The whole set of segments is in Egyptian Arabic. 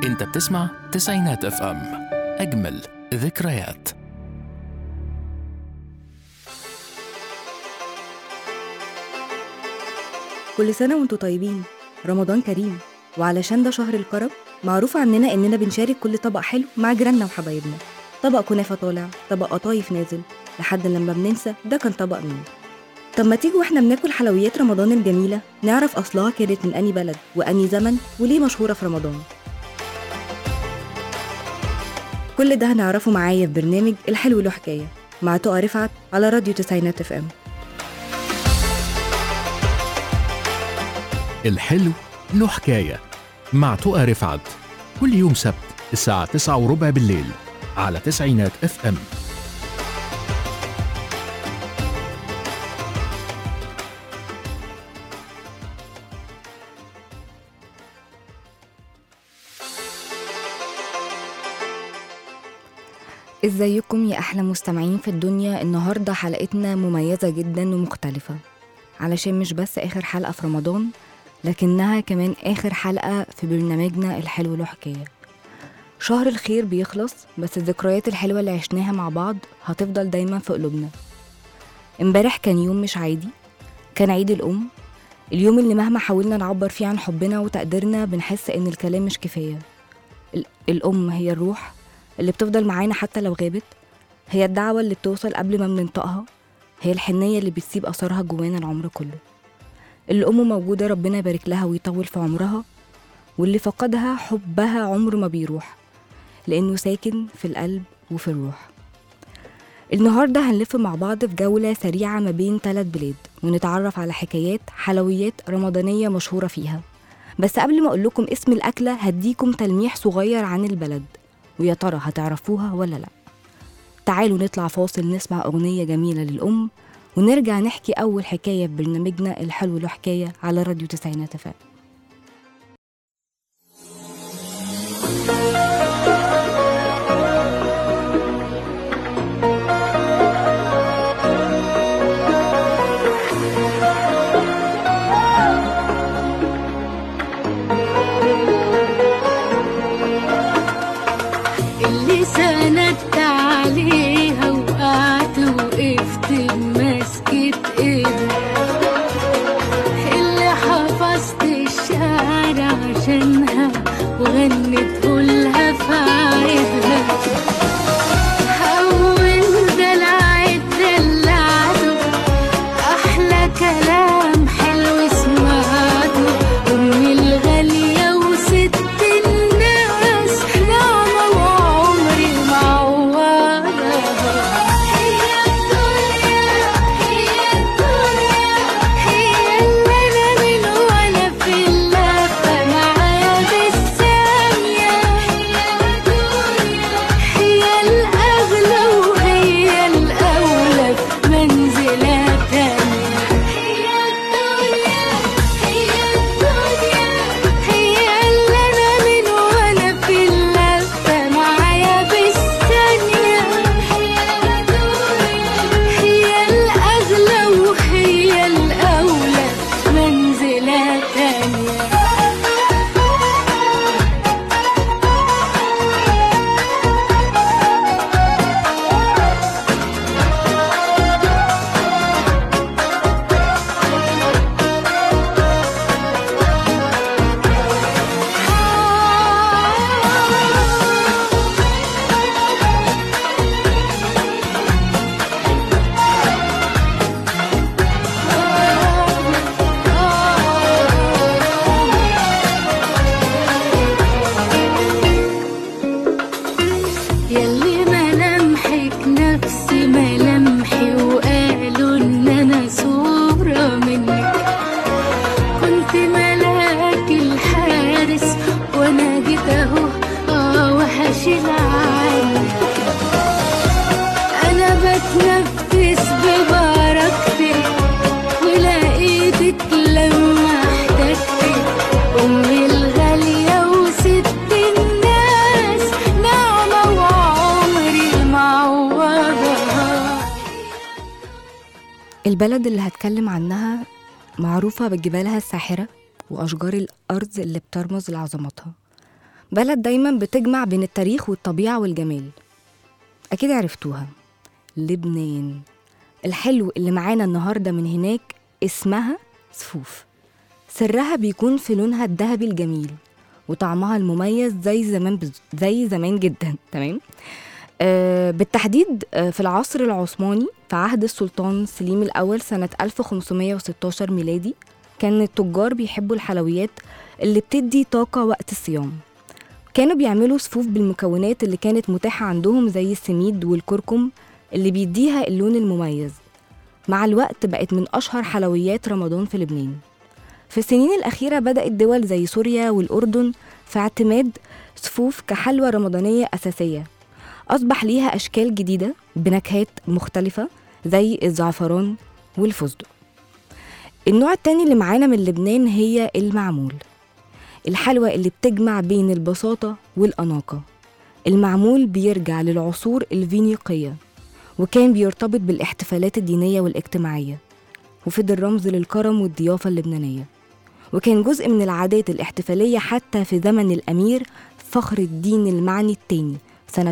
انت بتسمع تسعينات اف ام اجمل ذكريات كل سنة وانتوا طيبين رمضان كريم وعلشان ده شهر الكرم معروف عننا إننا بنشارك كل طبق حلو مع جيراننا وحبايبنا طبق كنافة طالع طبق قطايف نازل لحد لما بننسى ده كان طبق مين طب ما تيجوا واحنا بناكل حلويات رمضان الجميلة نعرف أصلها كانت من أني بلد وأني زمن وليه مشهورة في رمضان كل ده هنعرفه معايا في برنامج الحلو له حكاية مع تقى رفعت على راديو تسعينات اف ام الحلو له حكاية مع تقى رفعت كل يوم سبت الساعة تسعة وربع بالليل على تسعينات اف ام ازيكم يا احلى مستمعين في الدنيا النهارده حلقتنا مميزه جدا ومختلفه علشان مش بس اخر حلقه في رمضان لكنها كمان اخر حلقه في برنامجنا الحلو له حكايه شهر الخير بيخلص بس الذكريات الحلوه اللي عشناها مع بعض هتفضل دايما في قلوبنا امبارح كان يوم مش عادي كان عيد الام اليوم اللي مهما حاولنا نعبر فيه عن حبنا وتقديرنا بنحس ان الكلام مش كفايه ال- الام هي الروح اللي بتفضل معانا حتى لو غابت هي الدعوة اللي بتوصل قبل ما بننطقها هي الحنية اللي بتسيب أثرها جوانا العمر كله اللي أمه موجودة ربنا يبارك لها ويطول في عمرها واللي فقدها حبها عمره ما بيروح لأنه ساكن في القلب وفي الروح النهاردة هنلف مع بعض في جولة سريعة ما بين ثلاث بلاد ونتعرف على حكايات حلويات رمضانية مشهورة فيها بس قبل ما أقول لكم اسم الأكلة هديكم تلميح صغير عن البلد ويا ترى هتعرفوها ولا لا تعالوا نطلع فاصل نسمع أغنية جميلة للأم ونرجع نحكي أول حكاية في برنامجنا الحلو له حكاية على راديو تسعينات فام اللي سندت عليها وقعت وقفت بمسكة ايدها اللي حفظت الشعر عشانها وغنت لها في عيدها أول دلع اتدلعته أحلى كلام حلو سمعته أمي الغالية وست الناس نعمة وعمري معوضها هي الدنيا هي الدنيا هي اللي أنا من وأنا في اللفة معايا بالثانية هي الدنيا هي الأغلى وهي الأولى في منزلة تانية هي الدنيا هي الدنيا هي اللي أنا من وأنا في اللفة معايا بالثانية هي الدنيا هي الأغلى وهي الأولى في منزلة تانية ياللي ملامحك نفس ملامحي وقالوا ان انا صورة منك كنت ملاك الحارس وانا جيت اهو اه وهشيل عنك انا بتنفس ببركتك ولقيتك لما احتجتك امي الغالية وست الناس نعمة وعمري معوضها البلد اللي هتكلم عنها معروفة بجبالها الساحرة وأشجار الأرض اللي بترمز لعظمتها بلد دايما بتجمع بين التاريخ والطبيعة والجمال أكيد عرفتوها لبنان الحلو اللي معانا النهاردة من هناك اسمها صفوف سرها بيكون في لونها الذهبي الجميل وطعمها المميز زي زمان بز... زي زمان جدا تمام آه بالتحديد آه في العصر العثماني في عهد السلطان سليم الأول سنة 1516 ميلادي كان التجار بيحبوا الحلويات اللي بتدي طاقة وقت الصيام كانوا بيعملوا صفوف بالمكونات اللي كانت متاحة عندهم زي السميد والكركم اللي بيديها اللون المميز مع الوقت بقت من أشهر حلويات رمضان في لبنان في السنين الأخيرة بدأت دول زي سوريا والأردن في اعتماد صفوف كحلوى رمضانية أساسية أصبح ليها أشكال جديدة بنكهات مختلفة زي الزعفران والفستق النوع التاني اللي معانا من لبنان هي المعمول الحلوى اللي بتجمع بين البساطة والأناقة المعمول بيرجع للعصور الفينيقية وكان بيرتبط بالاحتفالات الدينية والاجتماعية وفضل رمز للكرم والضيافة اللبنانية وكان جزء من العادات الاحتفالية حتى في زمن الأمير فخر الدين المعني الثاني سنة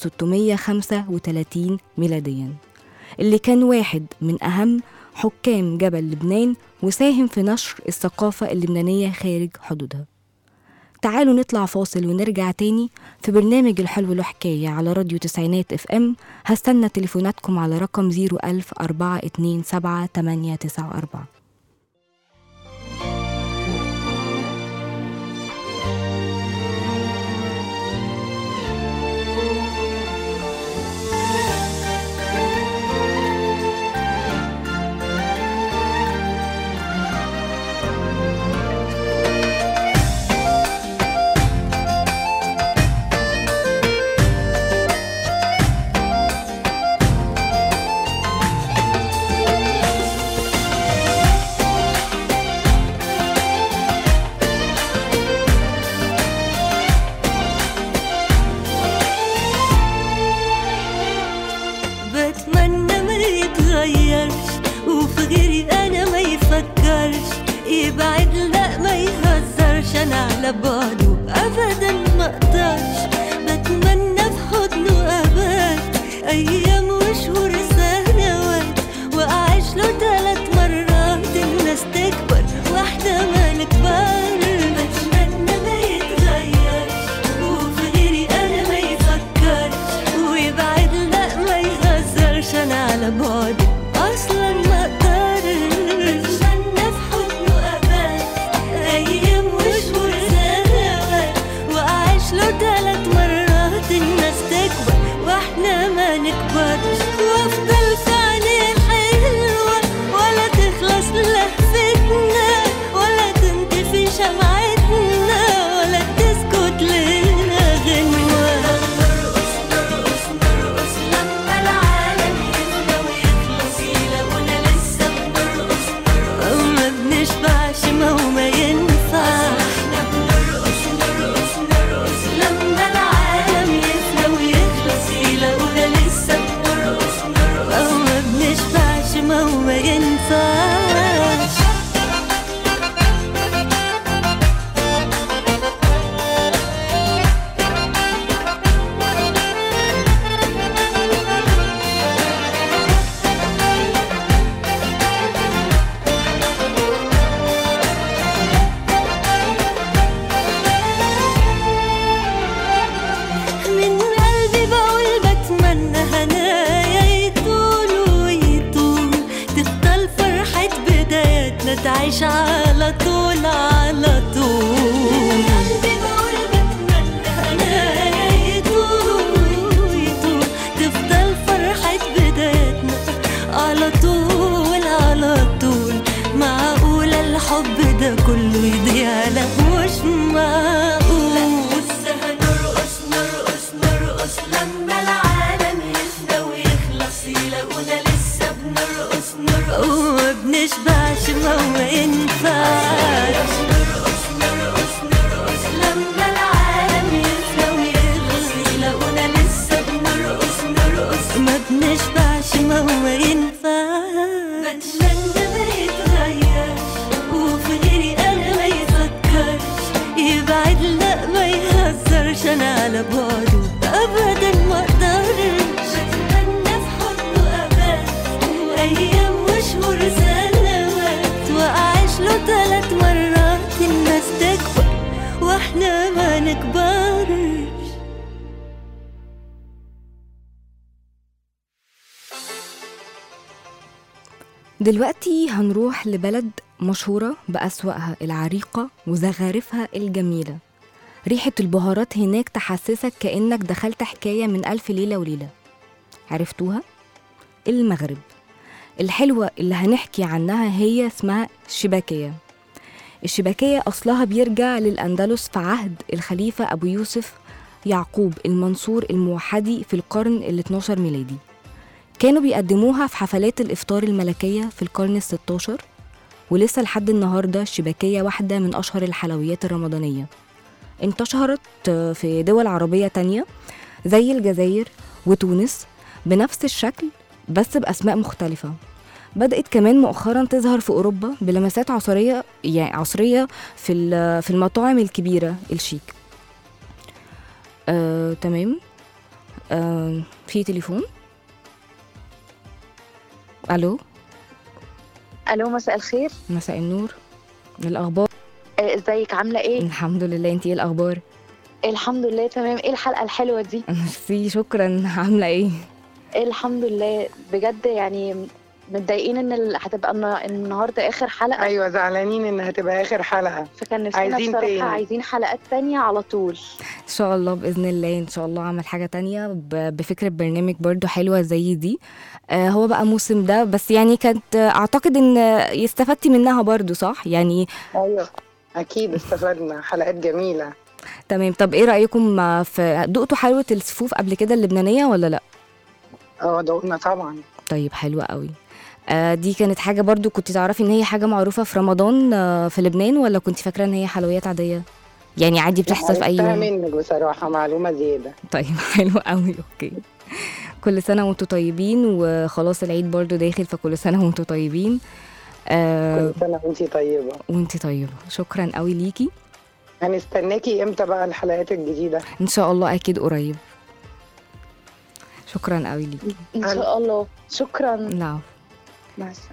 1635 ميلاديا اللي كان واحد من أهم حكام جبل لبنان وساهم في نشر الثقافة اللبنانية خارج حدودها تعالوا نطلع فاصل ونرجع تاني في برنامج الحلو له حكاية على راديو تسعينات اف ام هستنى تليفوناتكم على رقم 01000 427 894 بتمنى ما يتغيرش وفي غيري انا ما يفكرش يبعد لا ما يهزرش انا على بعده ابدا ما اقدرش بتمنى في حضنه ابات ايام وشهور سنوات واعيش له ثلاث مرات الناس تكبر واحده ما نكبر بتمنى ما يتغيرش وفي غيري انا ما يفكرش ويبعد لا ما يهزرش انا على بعدي اصلا ما اقدرش بتمنى في حضنه ابات ايام وشهور سنوات واعيش له ثلاث مرات الناس تكبر واحنا ما نكبرش وافضل في عينيه حلوه ولا تخلص لهفتنا ولا تنطفي شمعتنا ولا تسكت لنا غنوه نرقص نرقص نرقص لما العالم يفنى ويخلص يلاقونا لسه بنرقص نرقص ما بنشبعش ما هو ما ينفعش احنا بنرقص نرقص نرقص لما العالم يفنى ويخلص يلاقونا لسه بنرقص نرقص ما بنشبعش ما هو ما ينفعش من قلبي بقول بتمنى هنايا يطول ويطول تفضل فرحة بداياتنا تعيش على طول على طول من قلبي بقول بتمنى هنايا يطول ويطول تفضل فرحة بداياتنا على طول على طول معقولة الحب ده كله يضيع لا مش معقول لسه هنرقص نرقص نرقص لما العالم يفنى ويخلص يلاقونا لسه بنرقص نرقص وما بنشبعش ما هو ما ينفعش نرقص نرقص نرقص لما العالم يفنى ويخلص يلاقونا لسه بنرقص نرقص ما بنشبعش ما هو ما ينفعش بتمنى ما يتغيرش وفي غيري انا ما يفكرش يبعد لا ما يهزرش على بعده ابدا ما اقدرش اتمنى في حضنه ابات وايام وشهور سنوات واعيش له ثلاث مرات الناس تكبر واحنا ما نكبرش دلوقتي هنروح لبلد مشهورة بأسواقها العريقة وزخارفها الجميلة ريحة البهارات هناك تحسسك كأنك دخلت حكاية من ألف ليلة وليلة عرفتوها؟ المغرب الحلوة اللي هنحكي عنها هي اسمها الشباكية الشباكية أصلها بيرجع للأندلس في عهد الخليفة أبو يوسف يعقوب المنصور الموحدي في القرن ال 12 ميلادي كانوا بيقدموها في حفلات الإفطار الملكية في القرن الستاشر ولسه لحد النهاردة الشباكية واحدة من أشهر الحلويات الرمضانية انتشرت في دول عربية تانية زي الجزائر وتونس بنفس الشكل بس بأسماء مختلفة بدأت كمان مؤخرا تظهر في أوروبا بلمسات عصرية يعني عصرية في ال- في المطاعم الكبيرة الشيك آه، تمام آه، في تليفون الو الو مساء الخير مساء النور الأخبار آه، ازيك عامله ايه الحمد لله انتي ايه الأخبار الحمد لله تمام ايه الحلقه الحلوه دي ميرسي شكرا عاملة ايه الحمد لله بجد يعني متضايقين ان ال- هتبقى النا- النهارده اخر حلقه ايوه زعلانين ان هتبقى اخر حلقه فكان نفسنا عايزين بصراحه تاني. عايزين حلقات تانية على طول ان شاء الله باذن الله ان شاء الله اعمل حاجه تانية ب- بفكره برنامج برضو حلوه زي دي آه هو بقى موسم ده بس يعني كانت آه، اعتقد ان آه، استفدتي منها برضو صح يعني ايوه اكيد استفدنا حلقات جميله تمام طب ايه رايكم آه، في دقتوا حلوه السفوف قبل كده اللبنانيه ولا لا اه دقنا طبعا طيب حلوه قوي آه دي كانت حاجه برضو كنت تعرفي ان هي حاجه معروفه في رمضان آه في لبنان ولا كنت فاكره ان هي حلويات عاديه يعني عادي بتحصل في اي عرفتها يوم منك بصراحه معلومه زياده طيب حلو قوي اوكي كل سنه وانتم طيبين وخلاص العيد برضو داخل فكل سنه وانتم طيبين آه كل سنه وانتي طيبه وانت طيبه شكرا قوي ليكي هنستناكي امتى بقى الحلقات الجديده ان شاء الله اكيد قريب شكرا قوي ليكي ان شاء الله شكرا نعم مع السلامه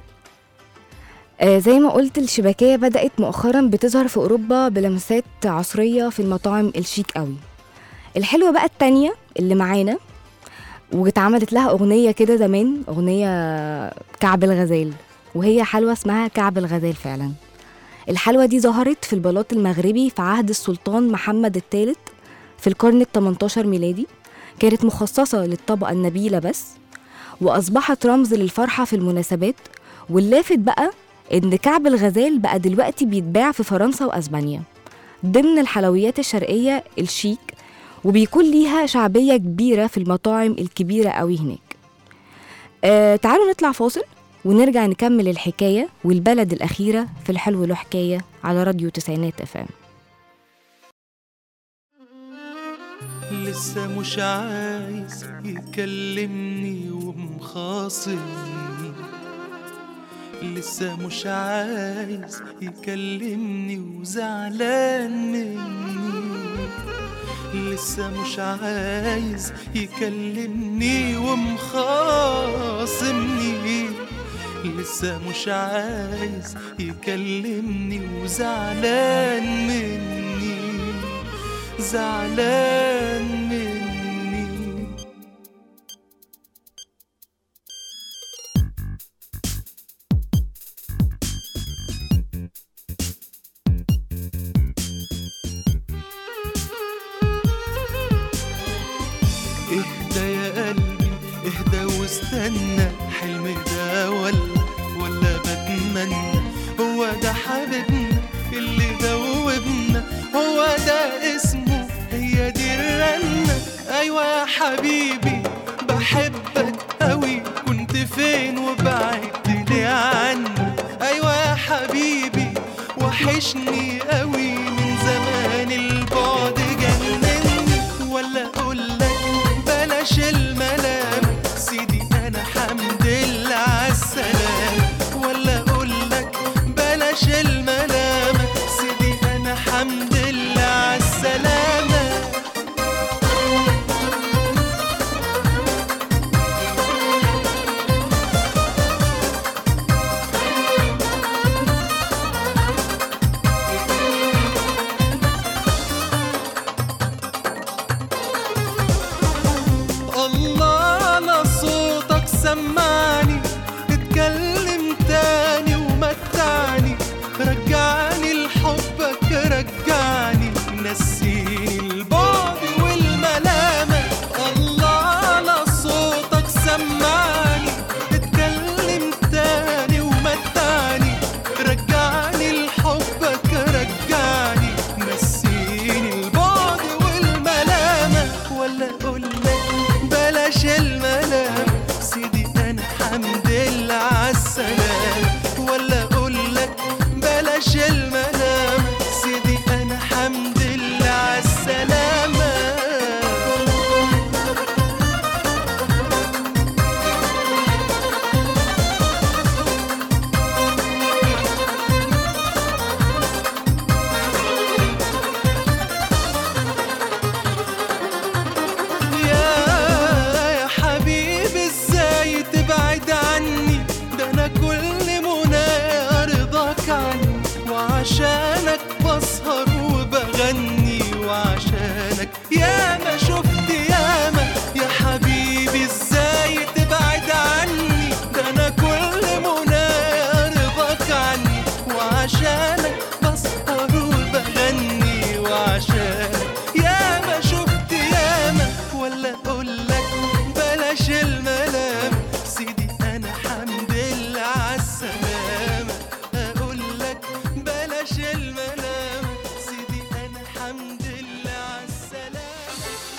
آه زي ما قلت الشباكية بدأت مؤخرا بتظهر في أوروبا بلمسات عصرية في المطاعم الشيك قوي الحلوة بقى التانية اللي معانا واتعملت لها أغنية كده زمان أغنية كعب الغزال وهي حلوة اسمها كعب الغزال فعلا الحلوة دي ظهرت في البلاط المغربي في عهد السلطان محمد الثالث في القرن ال 18 ميلادي كانت مخصصة للطبقة النبيلة بس وأصبحت رمز للفرحة في المناسبات واللافت بقى إن كعب الغزال بقى دلوقتي بيتباع في فرنسا وأسبانيا ضمن الحلويات الشرقية الشيك وبيكون ليها شعبية كبيرة في المطاعم الكبيرة قوي هناك آه تعالوا نطلع فاصل ونرجع نكمل الحكاية والبلد الأخيرة في الحلو له حكاية على راديو تسعينات اف ام لسه مش عايز يكلمني ومخاصمني لسه مش عايز يكلمني وزعلان مني لسه مش عايز يكلمني ومخاصمني لسه مش عايز يكلمني وزعلان مني زعلان مني اهدى يا قلبي اهدى واستنى حلم ده ولا ولا بتمنى هو ده حبيبنا اللي دوبنا هو ده اسمه هي دي الرنة ايوه يا حبيبي بحبك قوي كنت فين وبعدت ليه عني ايوه يا حبيبي وحشني قوي من زمان البعد جنني ولا اقولك بلاش الملام سيدي انا حمد لله عالسلامة ولا اقولك بلاش الملام سيدي انا حمد لله عالسلامة وعشانك بسهر وبغني وعشانك ياما شفت ياما يا حبيبي ازاي تبعد عني ده انا كل منايا رضاك عني وعشانك بسهر وبغني وعشانك ياما شفت ياما ولا اقولك بلاش الملام سيدي انا حمد لله عالسلامة اقولك بلاش الملام سيدي انا حمد لله عالسلامة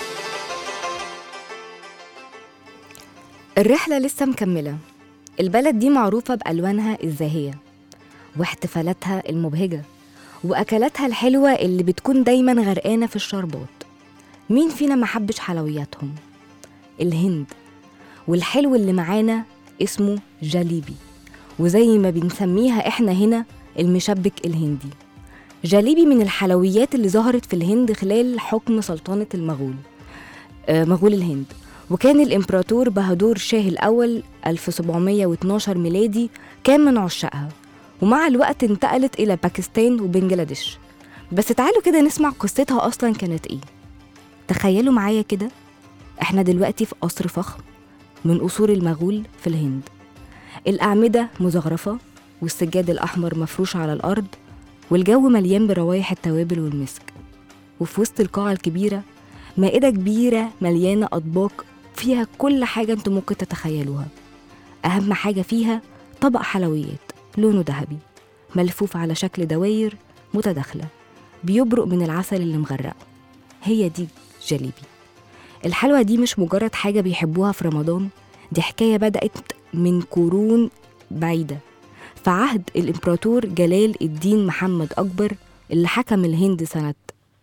الرحلة لسه مكملة البلد دي معروفة بألوانها الزاهية واحتفالاتها المبهجة وأكلاتها الحلوة اللي بتكون دايما غرقانة في الشربات مين فينا ما حبش حلوياتهم الهند والحلو اللي معانا اسمه جاليبي وزي ما بنسميها احنا هنا المشبك الهندي جاليبي من الحلويات اللي ظهرت في الهند خلال حكم سلطنة المغول آه، مغول الهند وكان الإمبراطور بهادور شاه الأول 1712 ميلادي كان من عشاقها ومع الوقت انتقلت إلى باكستان وبنجلاديش بس تعالوا كده نسمع قصتها أصلا كانت إيه تخيلوا معايا كده إحنا دلوقتي في قصر فخم من قصور المغول في الهند الأعمدة مزخرفة والسجاد الأحمر مفروش على الأرض والجو مليان بروايح التوابل والمسك وفي وسط القاعة الكبيرة مائدة كبيرة مليانة أطباق فيها كل حاجة انتوا ممكن تتخيلوها أهم حاجة فيها طبق حلويات لونه ذهبي ملفوف على شكل دواير متداخلة بيبرق من العسل اللي مغرقه هي دي جليبي الحلوى دي مش مجرد حاجة بيحبوها في رمضان دي حكاية بدأت من قرون بعيدة في عهد الإمبراطور جلال الدين محمد أكبر اللي حكم الهند سنة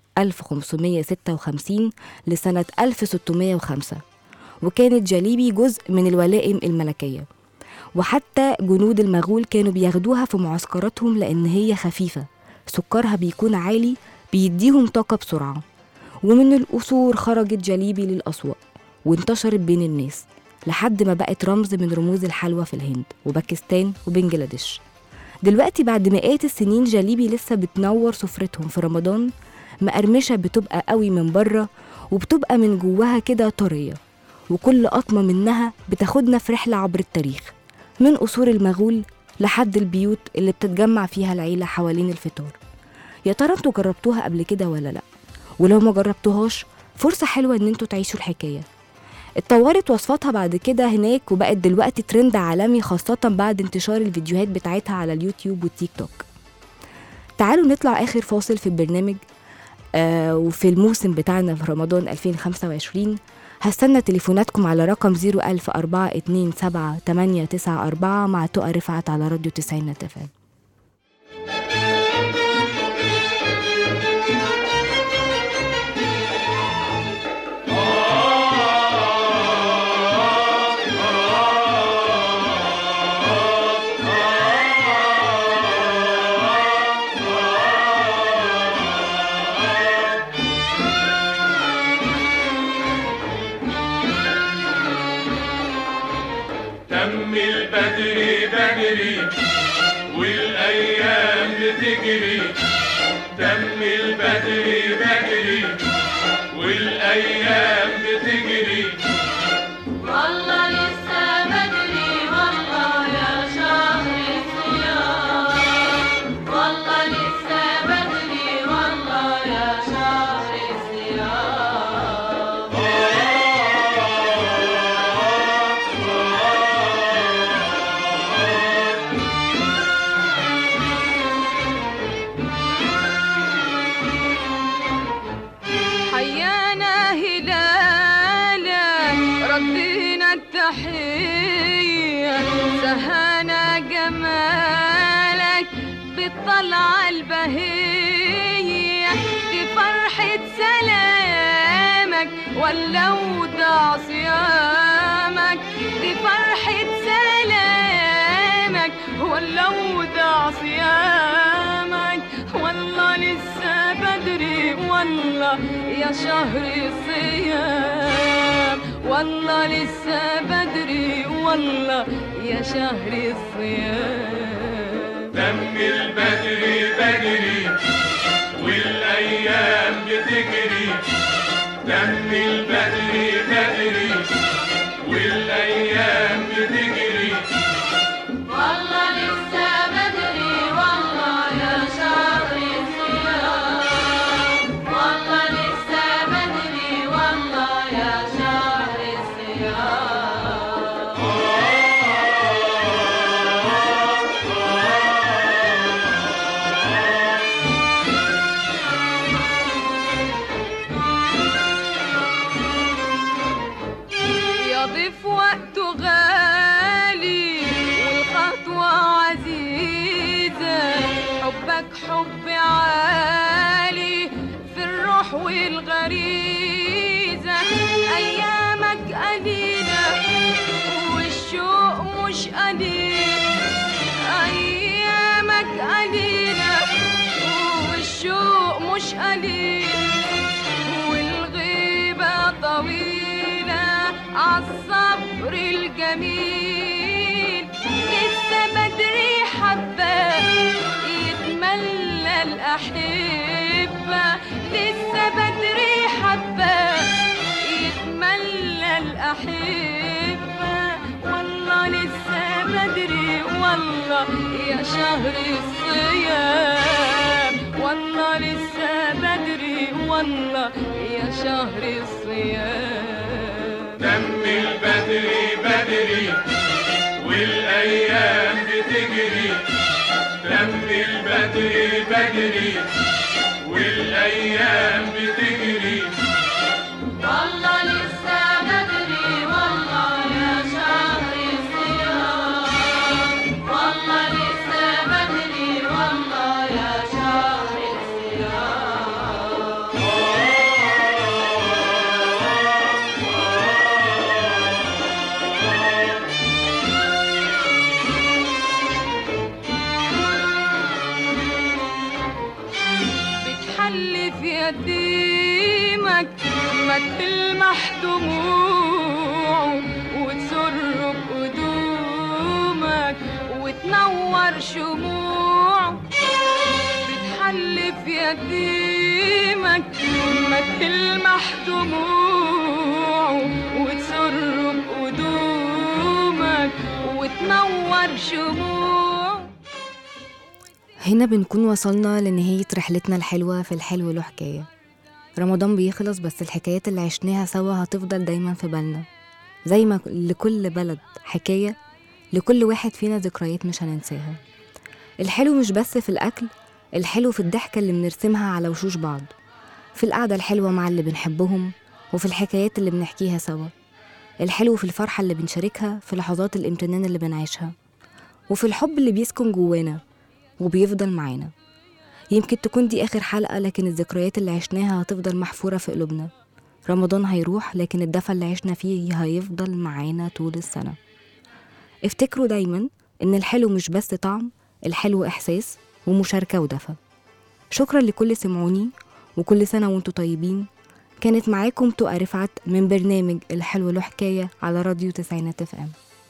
1556 لسنة 1605 وكانت جليبي جزء من الولائم الملكية وحتى جنود المغول كانوا بياخدوها في معسكراتهم لأن هي خفيفة سكرها بيكون عالي بيديهم طاقة بسرعة ومن القصور خرجت جليبي للأسواق وانتشرت بين الناس لحد ما بقت رمز من رموز الحلوى في الهند وباكستان وبنجلاديش دلوقتي بعد مئات السنين جليبي لسه بتنور سفرتهم في رمضان مقرمشة بتبقى قوي من بره وبتبقى من جواها كده طرية وكل قطمة منها بتاخدنا في رحلة عبر التاريخ من قصور المغول لحد البيوت اللي بتتجمع فيها العيلة حوالين الفطار يا ترى انتوا جربتوها قبل كده ولا لأ ولو ما جربتوهاش فرصة حلوة ان انتوا تعيشوا الحكاية اتطورت وصفاتها بعد كده هناك وبقت دلوقتي ترند عالمي خاصة بعد انتشار الفيديوهات بتاعتها على اليوتيوب والتيك توك تعالوا نطلع آخر فاصل في البرنامج آه وفي الموسم بتاعنا في رمضان 2025 هستنى تليفوناتكم على رقم 010427894 مع تقى رفعت على راديو 90 تفاهم تم البدري بدري والايام بتجري تم البدري بدري والايام بتجري والله لسه بدري والله يا شهر الصيام والله لسه بدري والله يا شهر الصيام حيانا هلالا ردينا التحية سهانا جمالك بالطلعة البهية دي فرحة سلامك ولا ودع صيامك دي فرحة سلامك ولا ودع صيامك والله لسه بدري والله يا شهر الصيام والله لسه بدري والله يا شهر الصيام دم البدري بدري والايام بتجري دم البدري بدري والايام بتجري والله لسه بدري والله يا شهر الصيام والله لسه بدري والله يا شهر الصيام يضيف وقته غالي والخطوة عزيزة حبك حب عالي في الروح والغريزة أيامك قليلة والشوق مش قليل أيامك قليلة والشوق مش قليل والغيبة طويلة عالصبر الجميل لسه بدري حبة يتملى الأحبة لسه بدري حبة يتملى الأحبة والله لسه بدري والله يا شهر الصيام والله لسه بدري والله يا شهر الصيام دم البدري بدري والايام بتجري دم البدري بدري والايام بتجري والله لسه بدري والله يا شهر الصيام والله لسه بدري والله يا شهر الصيام بتحلف يتيمك ما تلمح دموعه وتسر بقدومك وتنور شموعه بتحلف يتيمك ما تلمح دموعه وتسر بقدومك وتنور شموعه هنا بنكون وصلنا لنهاية رحلتنا الحلوة في الحلو له حكاية رمضان بيخلص بس الحكايات اللي عشناها سوا هتفضل دايما في بالنا زي ما لكل بلد حكاية لكل واحد فينا ذكريات مش هننساها الحلو مش بس في الأكل الحلو في الضحكة اللي بنرسمها على وشوش بعض في القعدة الحلوة مع اللي بنحبهم وفي الحكايات اللي بنحكيها سوا الحلو في الفرحة اللي بنشاركها في لحظات الامتنان اللي بنعيشها وفي الحب اللي بيسكن جوانا وبيفضل معانا يمكن تكون دي آخر حلقة لكن الذكريات اللي عشناها هتفضل محفورة في قلوبنا رمضان هيروح لكن الدفى اللي عشنا فيه هيفضل معانا طول السنة افتكروا دايما إن الحلو مش بس طعم الحلو إحساس ومشاركة ودفى شكرا لكل سمعوني وكل سنة وانتوا طيبين كانت معاكم تقى رفعت من برنامج الحلو له حكاية على راديو تسعينات اف ام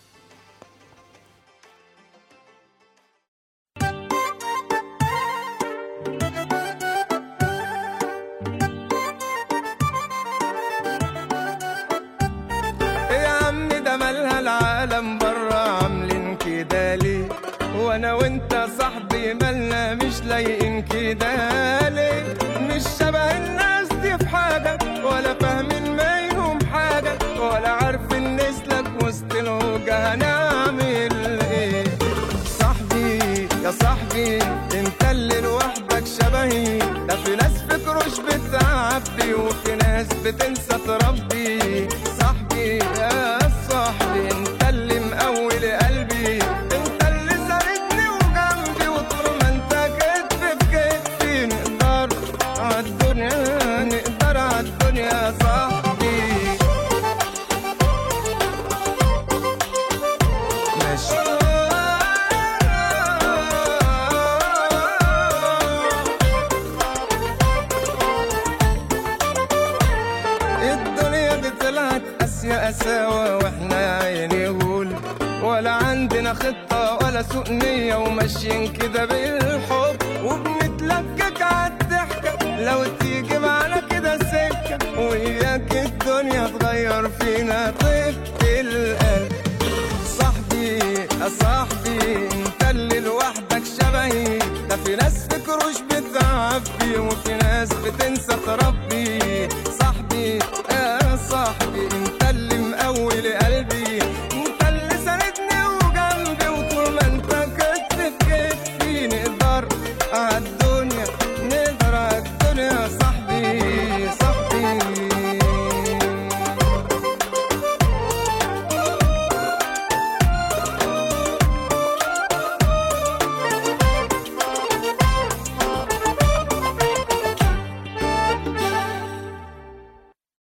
يا عم ده مالها العالم برا عاملين كده ليه وانا وانت صاحبي مالنا مش لايقين كده ليه مش شبه الناس دي في حاجة ولا فاهمين منهم حاجة ولا عارفين نسلك وسط الهوجة هنعمل ايه صاحبي يا صاحبي انت اللي لوحدك شبهي ده في ناس فكروش بتعبي وفي ناس بتنسى تربي صاحبي يا صاحبي انت اللي مقوي قلبي انت اللي ساندني وجنبي وطول ما انت كتف في كتفي نقدر عالدنيا نقدر عالدنيا يا صاحبي الدنيا دي طلعت قاسية قساوة واحنا يا عيني غول ولا عندنا خطة ولا على سوق نية وماشيين كده بالحب وبنتلكك عالضحكة لو تيجي معانا كده سكة وياك الدنيا تغير فينا طيبة القلب صاحبي يا صاحبي انت اللي لوحدك شبهي ده في ناس في كروش بتعبي وفي ناس بتنسى تربي